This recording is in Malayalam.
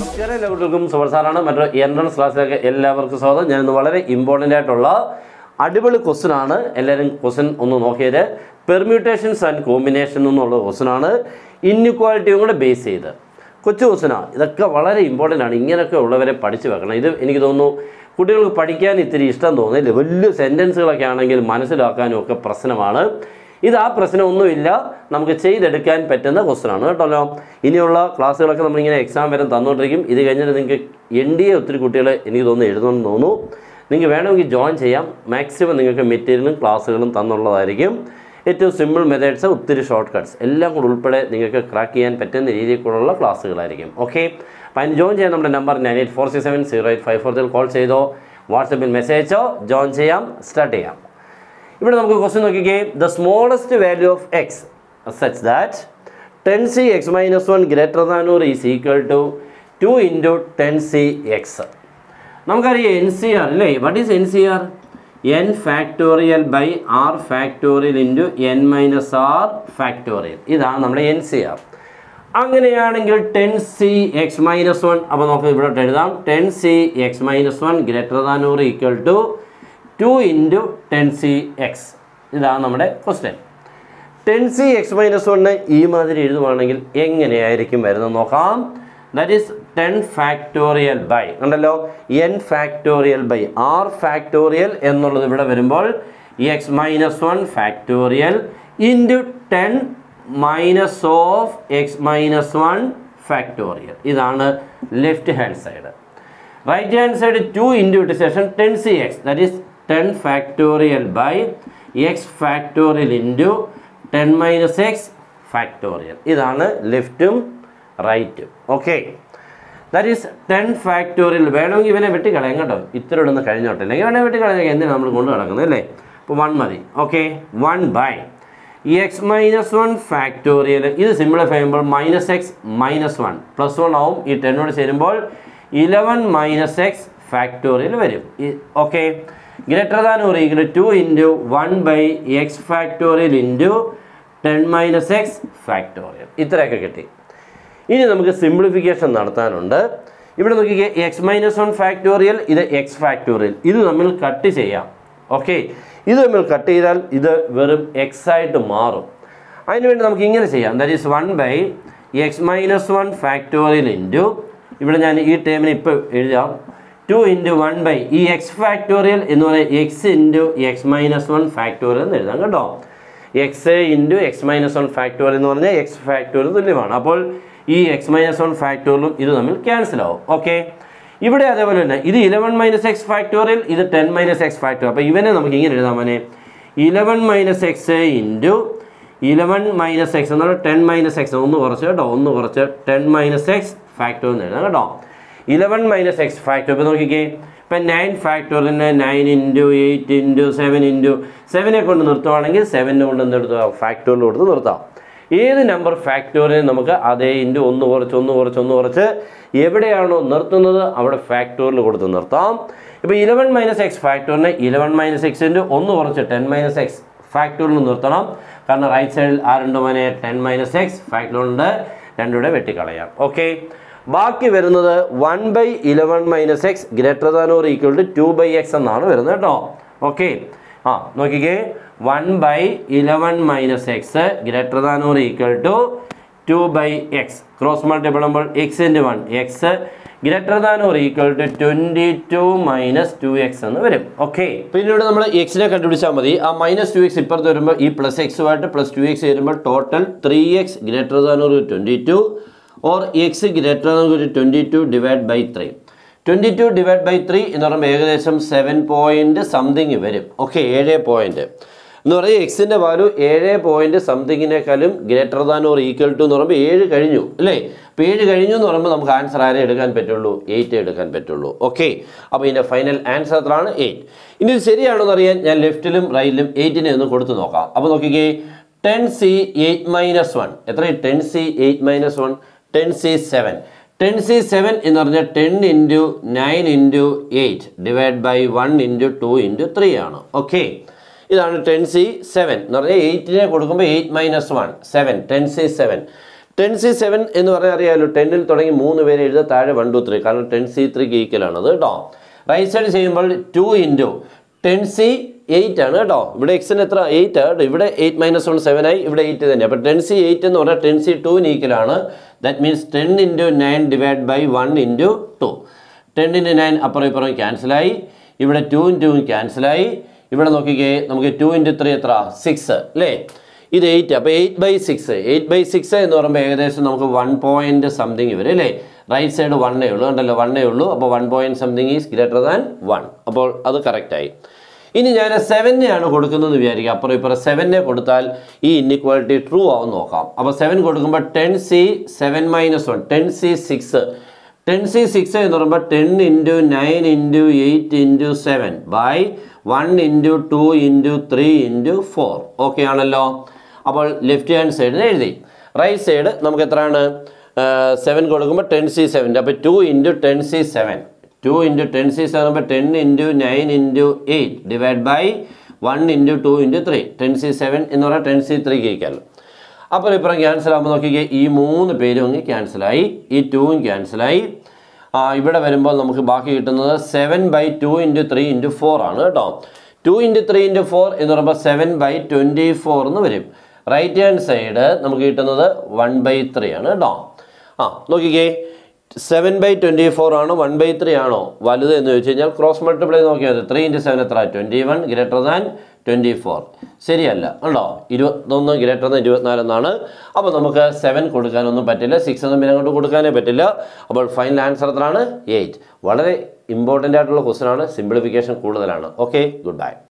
നമസ്കാരം എല്ലാവർക്കും സുബർ സാറാണ് മറ്റൊരു എൻട്രൻസ് ക്ലാസ്സിലേക്ക് എല്ലാവർക്കും സ്വാഗതം ഞാൻ ഇന്ന് വളരെ ഇമ്പോർട്ടൻ്റ് ആയിട്ടുള്ള അടിപൊളി ക്വസ്റ്റൻ ആണ് എല്ലാവരും ക്വസ്റ്റൻ ഒന്ന് നോക്കിയത് പെർമ്യൂട്ടേഷൻസ് ആൻഡ് കോമ്പിനേഷൻ എന്നുള്ള ക്വസ്റ്റൻ ആണ് ഇൻഇക്വാലിറ്റിയും കൂടെ ബേസ് ചെയ്ത് കൊച്ചു ക്വസ്റ്റനാണ് ഇതൊക്കെ വളരെ ഇമ്പോർട്ടൻ്റ് ആണ് ഇങ്ങനെയൊക്കെ ഉള്ളവരെ പഠിച്ചു വെക്കണം ഇത് എനിക്ക് തോന്നുന്നു കുട്ടികൾക്ക് പഠിക്കാൻ ഇത്തിരി ഇഷ്ടം തോന്നില്ല വലിയ സെൻറ്റൻസുകളൊക്കെ ആണെങ്കിൽ മനസ്സിലാക്കാനും ഒക്കെ പ്രശ്നമാണ് ഇത് ആ പ്രശ്നമൊന്നുമില്ല നമുക്ക് ചെയ്തെടുക്കാൻ പറ്റുന്ന ക്വസ്റ്റനാണ് കേട്ടല്ലോ ഇനിയുള്ള ക്ലാസ്സുകളൊക്കെ നമ്മളിങ്ങനെ എക്സാം വരെ തന്നുകൊണ്ടിരിക്കും ഇത് കഴിഞ്ഞിട്ട് നിങ്ങൾക്ക് എൻ ഡി എ ഒത്തിരി കുട്ടികൾ എനിക്ക് തോന്നുന്നു എഴുതണമെന്ന് തോന്നുന്നു നിങ്ങൾക്ക് വേണമെങ്കിൽ ജോയിൻ ചെയ്യാം മാക്സിമം നിങ്ങൾക്ക് മെറ്റീരിയലും ക്ലാസ്സുകളും തന്നുള്ളതായിരിക്കും ഏറ്റവും സിമ്പിൾ മെത്തേഡ്സ് ഒത്തിരി ഷോർട്ട് കട്ട്സ് എല്ലാം കൂടെ ഉൾപ്പെടെ നിങ്ങൾക്ക് ക്രാക്ക് ചെയ്യാൻ പറ്റുന്ന രീതിയിലുള്ള ക്ലാസ്സുകളായിരിക്കും ഓക്കെ അപ്പം അതിന് ജോയിൻ ചെയ്യാൻ നമ്മുടെ number nine eight four six seven zero eight five four call ചെയ്തോ വാട്സപ്പിൽ മെസ്സേജോ ജോയിൻ ചെയ്യാം സ്റ്റാർട്ട് ചെയ്യാം ഇവിടെ നമുക്ക് ക്വസ്റ്റ്യൻ നോക്കിക്കേ the smallest value of x such that ten C x minus one greater than or is equal to two into ten C x നമുക്കറിയാം എൻ സി ആർ അല്ലേ what is n C r n factorial by r factorial into n minus r factorial ഇതാണ് നമ്മുടെ എൻ സി ആർ അങ്ങനെയാണെങ്കിൽ ten C x minus one അപ്പോൾ നമുക്ക് ഇവിടെ എഴുതാം ten C x minus one greater than or equal to two into ten C x ഇതാണ് നമ്മുടെ question ten C x minus one ഈ മാതിരി എഴുതുവാണെങ്കിൽ എങ്ങനെയായിരിക്കും വരുന്നത് നോക്കാം that is ten factorial by ഉണ്ടല്ലോ n factorial by r factorial എന്നുള്ളത് ഇവിടെ വരുമ്പോൾ x minus one factorial into ten minus of x minus one factorial ഇതാണ് left hand side right hand side two into ഇട്ട് ശേഷം ten C x that is ten factorial by x factorial into ten minus x factorial ഇതാണ് ലെഫ്റ്റും റൈറ്റും okay that is ten factorial വേണമെങ്കിൽ ഇവനെ വെട്ടിക്കളയാം കേട്ടോ ഇത്ര ഇടുന്ന് കഴിഞ്ഞോട്ടെ അല്ലെങ്കിൽ വേണമെങ്കിൽ വെട്ടിക്കളയാം എന്തിനാണ് നമ്മൾ കൊണ്ട് നടക്കുന്നത് അല്ലേ അപ്പോൾ വൺ മതി okay one by x minus one factorial ഇത് സിമ്പിളിഫൈ ചെയ്യുമ്പോൾ minus x minus one plus one ആവും ഈ ടെന്നോട് ചേരുമ്പോൾ ഇലവൻ മൈനസ് എക്സ് ഫാക്ടോറിയൽ വരും okay greater than or equal to into one by x factorial into ten minus x factorial ഇത്രയൊക്കെ കിട്ടി ഇനി നമുക്ക് സിംപ്ലിഫിക്കേഷൻ നടത്താനുണ്ട് ഇവിടെ നോക്കിക്കേ എക്സ് മൈനസ് വൺ ഫാക്ടോറിയൽ ഇത് എക്സ് ഫാക്ടോറിയൽ ഇത് തമ്മിൽ കട്ട് ചെയ്യാം ഓക്കെ ഇത് തമ്മിൽ കട്ട് ചെയ്താൽ ഇത് വെറും എക്സ് ആയിട്ട് മാറും അതിനുവേണ്ടി നമുക്ക് ഇങ്ങനെ ചെയ്യാം that is one by x minus one factorial into ഇവിടെ ഞാൻ ഈ ടേമിന് ഇപ്പോൾ എഴുതാം ടു ഇൻറ്റു വൺ ബൈ ഈ എക്സ് ഫാക്ടോറിയൽ എന്ന് പറയുന്നത് x into x minus one factorial എന്ന് എഴുതാം കേട്ടോ x into x minus one factorial എന്ന് പറഞ്ഞാൽ എക്സ് ഫാക്ടോറിയൽ തുല്യമാണ് അപ്പോൾ ഈ എക്സ് മൈനസ് വൺ ഫാക്ടോറിയലും ഇത് തമ്മിൽ ക്യാൻസൽ ആവും ഓക്കെ ഇവിടെ അതേപോലെ തന്നെ ഇത് ഇലവൻ മൈനസ് എക്സ് ഫാക്ടോറിയൽ ഇത് ടെൻ മൈനസ് എക്സ് ഫാക്ടോറിയൽ അപ്പോൾ ഇവനെ നമുക്ക് ഇങ്ങനെ എഴുതാം മോനെ eleven minus x into eleven minus x എന്ന് പറഞ്ഞാൽ ടെൻ മൈനസ് എക്സ് ഒന്ന് കുറച്ച് കേട്ടോ ഒന്ന് കുറച്ച് ടെൻ മൈനസ് എക്സ് ഫാക്ടോറിയൽ എന്ന് എഴുതാം കേട്ടോ ഇലവൻ മൈനസ് എക്സ് ഫാക്ടർ ഇപ്പോൾ നോക്കിക്കേ ഇപ്പം നയൻ ഫാക്ടോറിയലിന് nine into eight into seven into സെവനെ കൊണ്ട് നിർത്തുവാണെങ്കിൽ സെവനെ കൊണ്ട് എന്തെടുത്ത് ഫാക്ടോറിയൽ കൊടുത്ത് നിർത്താം ഏത് നമ്പർ ഫാക്ടോറിയൽ നമുക്ക് അതേ ഇൻറ്റു ഒന്ന് കുറച്ച് ഒന്ന് കുറച്ച് ഒന്ന് കുറച്ച് എവിടെയാണോ നിർത്തുന്നത് അവിടെ ഫാക്ടോറിയൽ കൊടുത്ത് നിർത്താം ഇപ്പോൾ ഇലവൻ മൈനസ് എക്സ് ഫാക്ടോറിനെ ഇലവൻ മൈനസ് എക്സ് ഇൻറ്റു ഒന്ന് കുറച്ച് ടെൻ മൈനസ് എക്സ് ഫാക്ടോറിയൽ നിർത്തണം കാരണം റൈറ്റ് സൈഡിൽ ആരുണ്ട് മോനെ ടെൻ മൈനസ് എക്സ് ഫാക്ടോറിയുണ്ട് രണ്ടുകൂടെ വെട്ടിക്കളയാം ഓക്കെ ബാക്കി വരുന്നത് one by eleven minus x greater than or equal to two by x എന്നാണ് വരുന്നത് കേട്ടോ ഓക്കെ ആ നോക്കിക്കേ one by eleven minus x greater than or equal to two by x cross multiple ആകുമ്പോൾ x into one x greater than or equal to twenty two minus two x എന്ന് വരും ഓക്കെ പിന്നീട് നമ്മൾ എക്സിനെ കണ്ടുപിടിച്ചാൽ മതി ആ മൈനസ് ടു എക്സ് ഇപ്പുറത്ത് വരുമ്പോൾ ഈ പ്ലസ് എക്സുമായിട്ട് പ്ലസ് ടു എക്സ് വരുമ്പോൾ total three x greater than or twenty two or x greater than ഒരു twenty two divide by three twenty two divide by three എന്ന് പറയുമ്പോൾ ഏകദേശം സെവൻ പോയിൻറ്റ് സംതിങ് വരും ഓക്കെ ഏഴ് പോയിൻറ്റ് എന്ന് പറയുമ്പോൾ എക്സിൻ്റെ വാല്യൂ ഏഴ് പോയിൻറ്റ് സംതിങ്ങിനേക്കാളും greater than or equal to എന്ന് പറയുമ്പോൾ ഏഴ് കഴിഞ്ഞു അല്ലേ അപ്പോൾ ഏഴ് കഴിഞ്ഞു എന്ന് പറയുമ്പോൾ നമുക്ക് ആൻസർ ആരെ എടുക്കാൻ പറ്റുള്ളൂ എയ്റ്റ് എടുക്കാൻ പറ്റുള്ളൂ ഓക്കെ അപ്പോൾ ഇതിൻ്റെ ഫൈനൽ ആൻസർ എത്രയാണ് എയ്റ്റ് ഇനി ഇത് ശരിയാണോ എന്ന് അറിയാൻ ഞാൻ ലെഫ്റ്റിലും റൈറ്റിലും എയ്റ്റിനെ ഒന്ന് കൊടുത്ത് നോക്കാം അപ്പോൾ നോക്കിക്കേ ten C eight minus one എത്ര ten C eight minus one ten C seven ten C seven എന്ന് പറഞ്ഞാൽ ten into nine into eight divide by one into two into three ആണ് ഓക്കെ ഇതാണ് ടെൻ സി സെവൻ എന്ന് പറഞ്ഞാൽ എയ്റ്റിനെ കൊടുക്കുമ്പോൾ eight minus one seven ten C seven ten C seven എന്ന് പറഞ്ഞാൽ അറിയാമല്ലോ ടെന്നിൽ തുടങ്ങി മൂന്ന് പേര് എഴുതുക താഴെ വൺ ടു ത്രീ കാരണം ടെൻ സി ത്രീക്ക് ഈക്വലാണ് അത് കേട്ടോ റൈറ്റ് സൈഡ് ചെയ്യുമ്പോൾ two into ten C eight ആണ് കേട്ടോ ഇവിടെ എക്സിന് എത്ര എയ്റ്റ് ആണ് കേട്ടോ ഇവിടെ എയ്റ്റ് മൈനസ് വൺ സെവൻ ആയി ഇവിടെ എയ്റ്റ് തന്നെ അപ്പോൾ ടെൻ സി എയ്റ്റ് എന്ന് പറഞ്ഞാൽ ടെൻ സി ടൂവിന് ഈക്വലാണ് that means ten into nine divide by one into two ten into nine അപ്പുറം ഇപ്പുറം ക്യാൻസലായി ഇവിടെ ടു ഇൻറ്റുവും ക്യാൻസലായി ഇവിടെ നോക്കിക്കേ നമുക്ക് ടു ഇൻറ്റു ത്രീ എത്ര സിക്സ് അല്ലേ ഇത് എയ്റ്റ് അപ്പോൾ eight by six eight by six എന്ന് പറയുമ്പോൾ ഏകദേശം നമുക്ക് വൺ പോയിൻറ്റ് സംതിങ് വരും അല്ലേ റൈറ്റ് സൈഡ് വണ്ണേ ഉള്ളൂ കണ്ടല്ലോ വണ്ണേ ഉള്ളൂ അപ്പോൾ one point something is greater than one അപ്പോൾ അത് കറക്റ്റായി ഇനി ഞാൻ സെവനെയാണ് കൊടുക്കുന്നതെന്ന് വിചാരിക്കുക അപ്പുറം ഇപ്പുറം സെവനെ കൊടുത്താൽ ഈ ഇന്നിക്വാലിറ്റി ട്രൂ ആവും നോക്കാം അപ്പോൾ സെവൻ കൊടുക്കുമ്പോൾ ten C seven minus one ten C six ten C six എന്ന് പറയുമ്പോൾ ten into nine into eight into seven by one into two into three into four okay ആണല്ലോ അപ്പോൾ ലെഫ്റ്റ് ഹാൻഡ് സൈഡിൽ എഴുതി റൈറ്റ് സൈഡ് നമുക്ക് എത്രയാണ് സെവൻ കൊടുക്കുമ്പോൾ ടെൻ സി സെവൻ അപ്പോൾ two into ten C seven two into ten C seven ആകുമ്പോൾ ten into nine into eight divide by one into two into three ten C seven എന്ന് പറഞ്ഞാൽ ടെൻ സി ത്രീ കേൾക്കാമല്ലോ അപ്പോൾ ഇപ്പുറം ക്യാൻസൽ ആകുമ്പോൾ നോക്കിക്കേ ഈ മൂന്ന് പേരും അങ്ങ് ക്യാൻസലായി ഈ ടൂവും ക്യാൻസലായി ആ, ഇവിടെ വരുമ്പോൾ നമുക്ക് ബാക്കി കിട്ടുന്നത് seven by two into three into four ആണ് കേട്ടോ two into three into four എന്ന് പറയുമ്പോൾ സെവൻ ബൈ ട്വൻറ്റി ഫോർ എന്ന് വരും റൈറ്റ് ഹാൻഡ് സൈഡ് നമുക്ക് കിട്ടുന്നത് വൺ ബൈ ത്രീ ആണ് കേട്ടോ ആ നോക്കിക്കേ സെവൻ ബൈ ട്വൻറ്റി ഫോർ ആണോ വൺ ബൈ ത്രീ ആണോ വലുത് എന്ന് ചോദിച്ചു കഴിഞ്ഞാൽ ക്രോസ് മൾട്ടിപ്ലൈ നോക്കിയാൽ മതി ത്രീ ഇൻറ്റു സെവൻ എത്ര twenty one greater than twenty four ശരിയല്ല ഉണ്ടോ ഇരുപത്തൊന്ന് ഗ്രേറ്റർ ദാൻ ഇരുപത്തിനാലെന്നാണ് അപ്പോൾ നമുക്ക് സെവൻ കൊടുക്കാനൊന്നും പറ്റില്ല സിക്സ് ഒന്നും പിന്നെ അങ്ങോട്ട് കൊടുക്കാനേ പറ്റില്ല അപ്പോൾ ഫൈനൽ ആൻസർ എത്രയാണ് എയ്റ്റ് വളരെ ഇമ്പോർട്ടൻ്റ് ആയിട്ടുള്ള ക്വസ്റ്റൻ ആണ് സിംപ്ലിഫിക്കേഷൻ കൂടുതലാണ് ഓക്കെ ഗുഡ് ബൈ